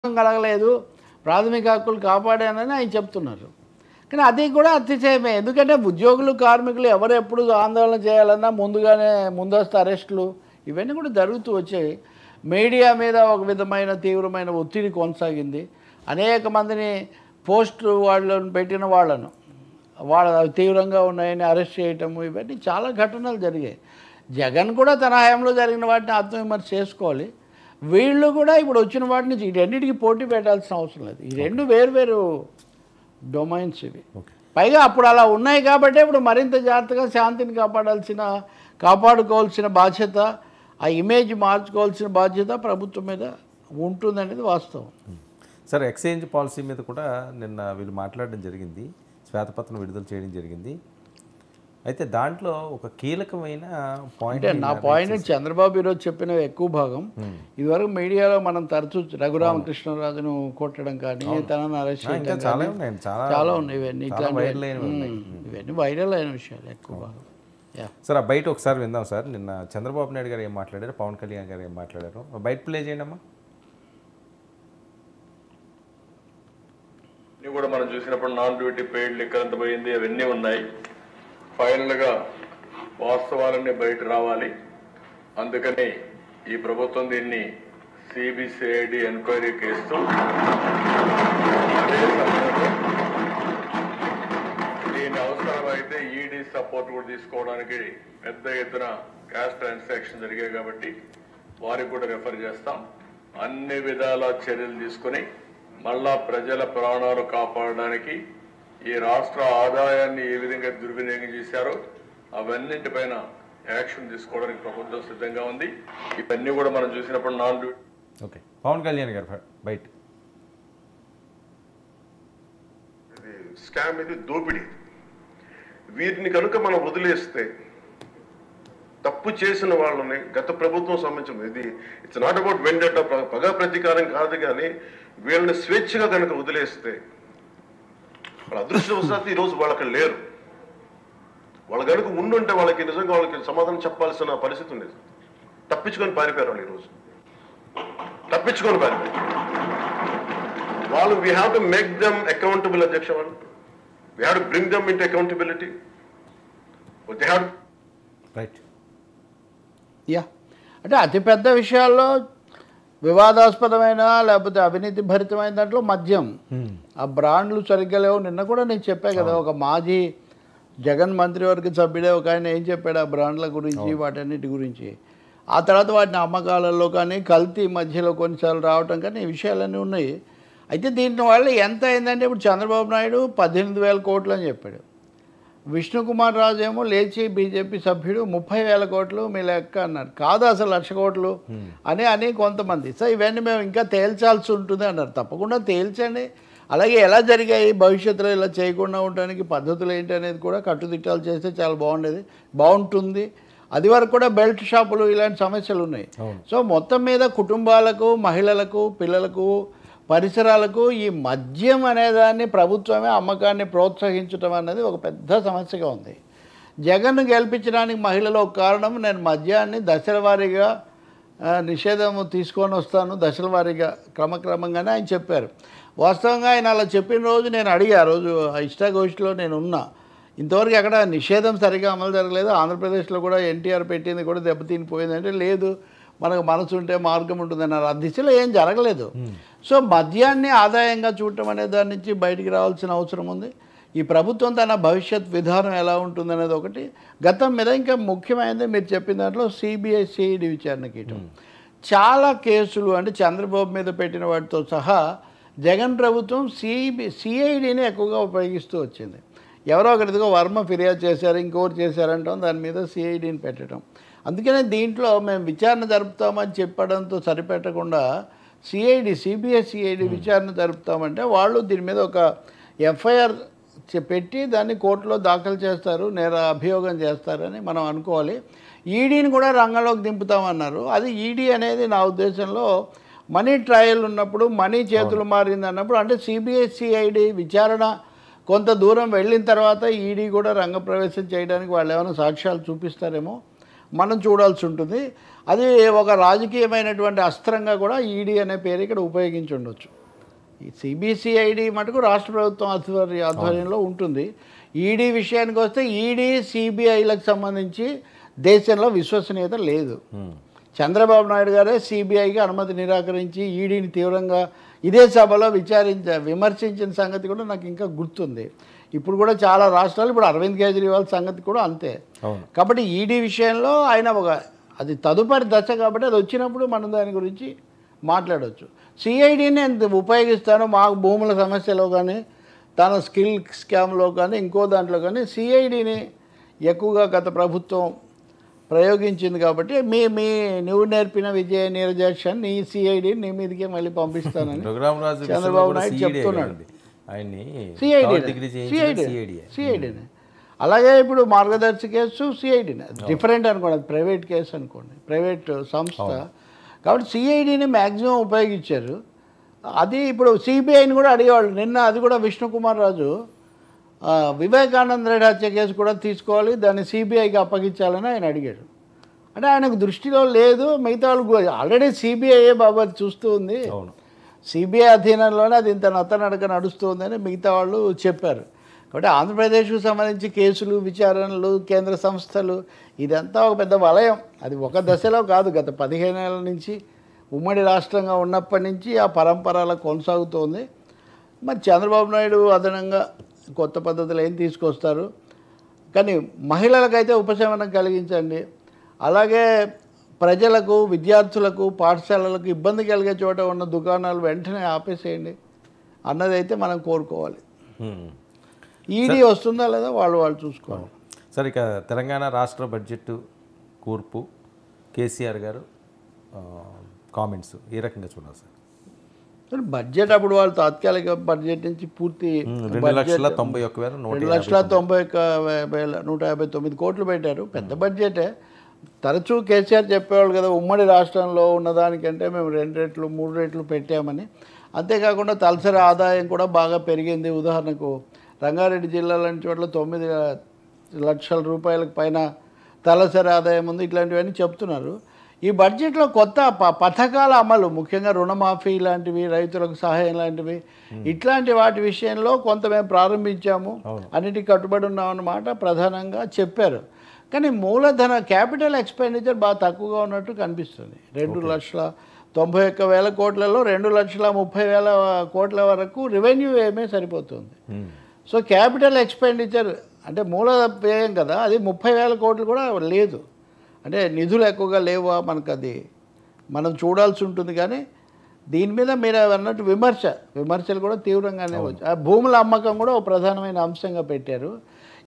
కలగలేదు ప్రాథమిక హక్కులు కాపాడానని ఆయన చెప్తున్నారు కానీ అది కూడా అతిశయమే ఎందుకంటే ఉద్యోగులు కార్మికులు ఎవరు ఎప్పుడు ఆందోళన చేయాలన్నా ముందుగానే ముందస్తు అరెస్టులు ఇవన్నీ కూడా జరుగుతూ వచ్చాయి మీడియా మీద ఒక విధమైన తీవ్రమైన ఒత్తిడి కొనసాగింది అనేక మందిని పోస్ట్ వాళ్ళని పెట్టిన వాళ్ళను వాళ్ళ అవి తీవ్రంగా ఉన్నాయని అరెస్ట్ చేయటము ఇవన్నీ చాలా ఘటనలు జరిగాయి జగన్ కూడా తన హయాంలో జరిగిన వాటిని ఆత్మవిమర్శ చేసుకోవాలి వీళ్ళు కూడా ఇప్పుడు వచ్చిన వాటిని ఈ రెండింటికి పోటీ పెట్టాల్సిన అవసరం లేదు ఈ రెండు వేరు డొమైన్స్ ఇవి ఓకే పైగా అప్పుడు అలా ఉన్నాయి కాబట్టి ఇప్పుడు మరింత జాగ్రత్తగా శాంతిని కాపాడాల్సిన కాపాడుకోవాల్సిన బాధ్యత ఆ ఇమేజ్ మార్చుకోవాల్సిన బాధ్యత ప్రభుత్వం మీద ఉంటుందనేది వాస్తవం సార్ ఎక్స్చేంజ్ పాలసీ మీద కూడా నిన్న వీళ్ళు మాట్లాడడం జరిగింది శ్వేతపత్రం విడుదల చేయడం జరిగింది అయితే దాంట్లో ఒక కీలకమైన పాయింట్ అంటే నా పాయింట్ చంద్రబాబు ఈరోజు చెప్పిన ఎక్కువ భాగం ఇదివరకు మీడియాలో మనం తరచూ రఘురామకృష్ణరాజును కొట్టడం కానీ తనను అరెస్ట్ ఇంకా చేయడం చాలా కానీ ఉన్నాయండి చాలా చాలా ఉన్నాయి ఇవన్నీ చాలా ఇట్లాంటివి. వైరల్ అయినవి ఉన్నాయి ఉమ్, ఇవన్నీ వైరల్ అయిన విషయాలు ఎక్కువ భాగం యా సార్ ఆ బయట ఒకసారి విందాం సార్ నిన్న చంద్రబాబు నాయుడు గారు ఏం మాట్లాడారు పవన్ కళ్యాణ్ గారు ఏం మాట్లాడారు బయట ప్లే చేయండి అమ్మా ఇవన్నీ కూడా మనం చూసినప్పుడు నాన్ డ్యూటీ పెయిడ్ లిక్కర్ ఎంత పోయింది అవన్నీ ఉన్నాయి ఫైనల్ గా వాస్తవాలన్నీ బయట రావాలి అందుకని ఈ ప్రభుత్వం దీన్ని సిబిసిఐడి ఎంక్వైరీకి ఇస్తూ అదే సమయంలో దీని అవసరమైతే ఈడీ సపోర్ట్ కూడా తీసుకోవడానికి పెద్ద ఎత్తున క్యాష్ ట్రాన్సాక్షన్ జరిగాయి కాబట్టి వారికి కూడా రెఫర్ చేస్తాం అన్ని విధాల చర్యలు తీసుకుని మళ్ళా ప్రజల ప్రాణాలు కాపాడడానికి ఈ రాష్ట్ర ఆదాయాన్ని ఏ విధంగా దుర్వినియోగం చేశారో అవన్నింటిపైన యాక్షన్ తీసుకోవడానికి ప్రభుత్వం సిద్ధంగా ఉంది ఇవన్నీ కూడా మనం చూసినప్పుడు non duty okay Pavan Kalyan గారు బయట ఇది స్కామ్ ఇది దోపిడీ వీటిని కనుక మనం వదిలేస్తే తప్పు చేసిన వాళ్ళని గత ప్రభుత్వం సంబంధించిన ఇది ఇట్స్ నాట్ అబౌట్ వెండట పగ ప్రతీకారం కాదు కానీ వీళ్ళని స్వేచ్ఛగా కనుక వదిలేస్తే వాళ్ళ అదృష్టవశాత్తు ఈరోజు వాళ్ళకి లేరు వాళ్ళు కనుక ఉండుంటే వాళ్ళకి నిజంగా వాళ్ళకి సమాధానం చెప్పాల్సిన పరిస్థితి ఉండేది తప్పించుకొని పారిపోయారు వాళ్ళు ఈరోజు తప్పించుకొని పారిపోయారు వాళ్ళు we have to make them accountable అధ్యక్ష వాళ్ళు we have to bring them into accountability they have right yeah అంటే అతిపెద్ద విషయాల్లో వివాదాస్పదమైన లేకపోతే అవినీతి భరితమైన దాంట్లో మద్యం ఆ బ్రాండ్లు సరిగ్గా లేవు నిన్న కూడా నేను చెప్పా కదా ఒక మాజీ జగన్ మంత్రివర్గ సభ్యుడే ఒక ఆయన ఏం చెప్పాడు ఆ బ్రాండ్ల గురించి వాటన్నిటి గురించి ఆ తర్వాత వాటిని అమ్మకాలలో కానీ కల్తీ మధ్యలో కొన్నిసార్లు రావటం కానీ ఈ విషయాలన్నీ ఉన్నాయి అయితే దీంట్లో వల్ల ఎంత అయిందంటే ఇప్పుడు చంద్రబాబు నాయుడు పద్దెనిమిది వేల కోట్లు అని చెప్పాడు విష్ణుకుమార్ రాజు ఏమో లేచి బీజేపీ సభ్యుడు ముప్పై వేల కోట్లు మీ లెక్క అన్నారు కాదు అసలు లక్ష కోట్లు అని అని కొంతమంది సో ఇవన్నీ మేము ఇంకా తేల్చాల్సి ఉంటుంది అన్నారు తప్పకుండా తేల్చండి అలాగే ఎలా జరిగాయి భవిష్యత్తులో ఇలా చేయకుండా ఉండడానికి పద్ధతులు ఏంటి అనేది కూడా కట్టుదిట్టాలు చేస్తే చాలా బాగుండేది బాగుంటుంది అది వరకు కూడా బెల్ట్ షాపులు ఇలాంటి సమస్యలు ఉన్నాయి సో మొత్తం మీద కుటుంబాలకు మహిళలకు పిల్లలకు పరిసరాలకు ఈ మద్యం అనేదాన్ని ప్రభుత్వమే అమ్మకాన్ని ప్రోత్సహించడం అనేది ఒక పెద్ద సమస్యగా ఉంది జగన్ను గెలిపించడానికి మహిళలు ఒక కారణం నేను మద్యాన్ని దశల వారీగా ఆ, నిషేధం తీసుకొని వస్తాను దశల వారీగా క్రమక్రమంగానే ఆయన చెప్పారు వాస్తవంగా ఆయన అలా చెప్పిన రోజు నేను అడిగా ఆ రోజు ఆ ఇష్టాగోష్ఠిలో నేను ఉన్నా ఇంతవరకు ఎక్కడ నిషేధం సరిగా అమలు జరగలేదు ఆంధ్రప్రదేశ్లో కూడా ఎన్టీఆర్ పెట్టింది కూడా దెబ్బతినిపోయిందంటే లేదు మనకు మనసు ఉంటే మార్గం ఉంటుందన్నారు ఆ దిశలో ఏం జరగలేదు సో మద్యాన్ని ఆదాయంగా చూడటం అనే దాని నుంచి బయటికి రావాల్సిన అవసరం ఉంది ఈ ప్రభుత్వం తన భవిష్యత్ విధానం ఎలా ఉంటుందనేది ఒకటి గతం మీద ఇంకా ముఖ్యమైనది మీరు చెప్పిన దాంట్లో సిబిఐ సిఐడి విచారణకి ఇవ్వటం చాలా కేసులు అంటే చంద్రబాబు మీద పెట్టిన వాటితో సహా జగన్ ప్రభుత్వం సిబి సిఐడిని ఎక్కువగా ఉపయోగిస్తూ వచ్చింది ఎవరో ఒకరిదిగో వర్మ ఫిర్యాదు చేశారు ఇంకోటి చేశారంటాం దాని మీద సిఐడిని పెట్టడం అందుకనే దీంట్లో మేము విచారణ జరుపుతామని చెప్పడంతో సరిపెట్టకుండా సిఐడి సిబిఐ సిఐడి విచారణ జరుపుతామంటే వాళ్ళు దీని మీద ఒక ఎఫ్ఐఆర్ చె- పెట్టి దాన్ని కోర్టులో దాఖలు చేస్తారు నేర అభియోగం చేస్తారని మనం అనుకోవాలి ఈడీని కూడా రంగంలోకి దింపుతామన్నారు అది ఈడీ అనేది నా ఉద్దేశంలో మనీ ట్రయల్ ఉన్నప్పుడు మనీ చేతులు మారింది అన్నప్పుడు అంటే సిబిఐ సిఐడి విచారణ కొంత దూరం వెళ్ళిన తర్వాత ఈడీ కూడా రంగప్రవేశం చేయడానికి వాళ్ళు ఏమైనా సాక్ష్యాలు చూపిస్తారేమో మనం చూడాల్సి ఉంటుంది అది ఒక రాజకీయమైనటువంటి అస్త్రంగా కూడా ఈడీ అనే పేరు ఇక్కడ ఉపయోగించి ఉండొచ్చు ఈ సిబిసిఐడి మటుకు రాష్ట్ర ప్రభుత్వం ఆధ్వర్య ఆధ్వర్యంలో ఉంటుంది ఈడీ విషయానికి వస్తే ఈడీ సిబిఐలకు సంబంధించి దేశంలో విశ్వసనీయత లేదు చంద్రబాబు నాయుడు గారే సిబిఐకి అనుమతి నిరాకరించి ఈడీని తీవ్రంగా ఇదే సభలో విచారించ విమర్శించిన సంగతి కూడా నాకు ఇంకా గుర్తుంది ఇప్పుడు కూడా చాలా రాష్ట్రాలు ఇప్పుడు అరవింద్ కేజ్రీవాల్ సంగతి కూడా అంతే అవును కాబట్టి ఈడీ విషయంలో ఆయన ఒక అది తదుపరి దశ కాబట్టి అది వచ్చినప్పుడు మనం దాని గురించి మాట్లాడవచ్చు సిఐడిని నేను ఉపయోగిస్తాను మా భూముల సమస్యలో కానీ తన స్కిల్ స్కామ్లో కానీ ఇంకో దాంట్లో కానీ సిఐడిని ఎక్కువగా గత ప్రభుత్వం ప్రయోగించింది కాబట్టి మీ మీ నువ్వు నేర్పిన విజయ నీరజాక్షన్ నీ సిఐడి నీ మీదకే మళ్ళీ పంపిస్తానని రఘురామ్ రాజు విషయంలో చంద్రబాబు కూడా నాయుడు CID చెప్తున్నాడు. కదండి. ఆయన్ని సిఐడి థర్డ్ డిగ్రీ చేయించిన CID యే. సిఐడిని అలాగే ఇప్పుడు మార్గదర్శి కేసు సిఐడిని డిఫరెంట్ అనుకోండి అది ప్రైవేట్ కేసు అనుకోండి ప్రైవేట్ సంస్థ కాబట్టి సిఐడిని మ్యాక్సిమం ఉపయోగించారు అది ఇప్పుడు సిబిఐని కూడా అడిగేవాళ్ళు నిన్న అది కూడా విష్ణుకుమార్ రాజు ఆ, వివేకానంద రెడ్డి హత్య కేసు కూడా తీసుకోవాలి దాన్ని సిబిఐకి అప్పగించాలని ఆయన అడిగాడు అంటే ఆయనకు దృష్టిలో లేదు మిగతా వాళ్ళు ఆల్రెడీ సిబిఐఏ బాబు అది చూస్తూ ఉంది అవును సిబిఐ అధీనంలోనే అది ఇంత నత్తనడక నడుస్తుందని మిగతా వాళ్ళు చెప్పారు కాబట్టి ఆంధ్రప్రదేశ్కు సంబంధించి కేసులు విచారణలు కేంద్ర సంస్థలు ఇదంతా ఒక పెద్ద వలయం అది ఒక దశలో కాదు గత పదిహేను ఏళ్ళ నుంచి ఉమ్మడి రాష్ట్రంగా ఉన్నప్పటి నుంచి ఆ పరంపర అలా కొనసాగుతోంది మరి చంద్రబాబు నాయుడు అదనంగా కొత్త పద్ధతులు ఏం తీసుకొస్తారు కానీ మహిళలకైతే ఉపశమనం కలిగించండి అలాగే ప్రజలకు విద్యార్థులకు పాఠశాలలకు ఇబ్బంది కలిగే చోట ఉన్న దుకాణాలు వెంటనే ఆపేసేయండి అన్నదైతే మనం కోరుకోవాలి హ్మ్. ఈడీ వస్తుందా లేదా వాళ్ళు వాళ్ళు చూసుకోవాలి సరే ఇక తెలంగాణ రాష్ట్ర బడ్జెట్ కూర్పు కేసీఆర్ గారు కామెంట్స్ ఏ రకంగా చూడాలి సార్ మరి బడ్జెట్ అప్పుడు వాళ్ళు తాత్కాలిక బడ్జెట్ నుంచి పూర్తి రెండు లక్షల తొంభై ఒక్క వేల నూట రెండు లక్షల తొంభై ఒక్క వే- వేల నూట యాభై తొమ్మిది కోట్లు పెట్టారు పెద్ద బడ్జెటే తరచూ కేసీఆర్ చెప్పేవాళ్ళు కదా ఉమ్మడి రాష్ట్రంలో ఉన్నదానికంటే మేము రెండు రెట్లు మూడు రెట్లు పెట్టామని అంతేకాకుండా తలసరి ఆదాయం కూడా బాగా పెరిగింది ఉదాహరణకు రంగారెడ్డి జిల్లా లాంటి చోట్ల తొమ్మిది లక్షల రూపాయలకు పైన తలసరి ఆదాయం ఉంది ఇట్లాంటివన్నీ చెప్తున్నారు ఈ బడ్జెట్లో కొత్త ప- పథకాల అమలు ముఖ్యంగా రుణమాఫీ లాంటివి రైతులకు సహాయం లాంటివి ఇట్లాంటి వాటి విషయంలో కొంత మేము ప్రారంభించాము అన్నిటికీ కట్టుబడి ఉన్నాం అన్నమాట ప్రధానంగా చెప్పారు కానీ మూలధన క్యాపిటల్ ఎక్స్పెండిచర్ బాగా తక్కువగా ఉన్నట్టు కనిపిస్తుంది రెండు లక్షల తొంభై ఒక్క వేల కోట్లలో రెండు లక్షల ముప్పై వేల కోట్ల వరకు రెవెన్యూ ఏమే సరిపోతుంది సో క్యాపిటల్ ఎక్స్పెండిచర్ అంటే మూల వ్యయం కదా అది ముప్పై వేల కోట్లు కూడా లేదు అంటే నిధులు ఎక్కువగా లేవా మనకు అది మనం చూడాల్సి ఉంటుంది కానీ దీని మీద మీరు అన్నట్టు విమర్శ విమర్శలు కూడా తీవ్రంగానే వచ్చాయి ఆ భూముల అమ్మకం కూడా ఒక ప్రధానమైన అంశంగా పెట్టారు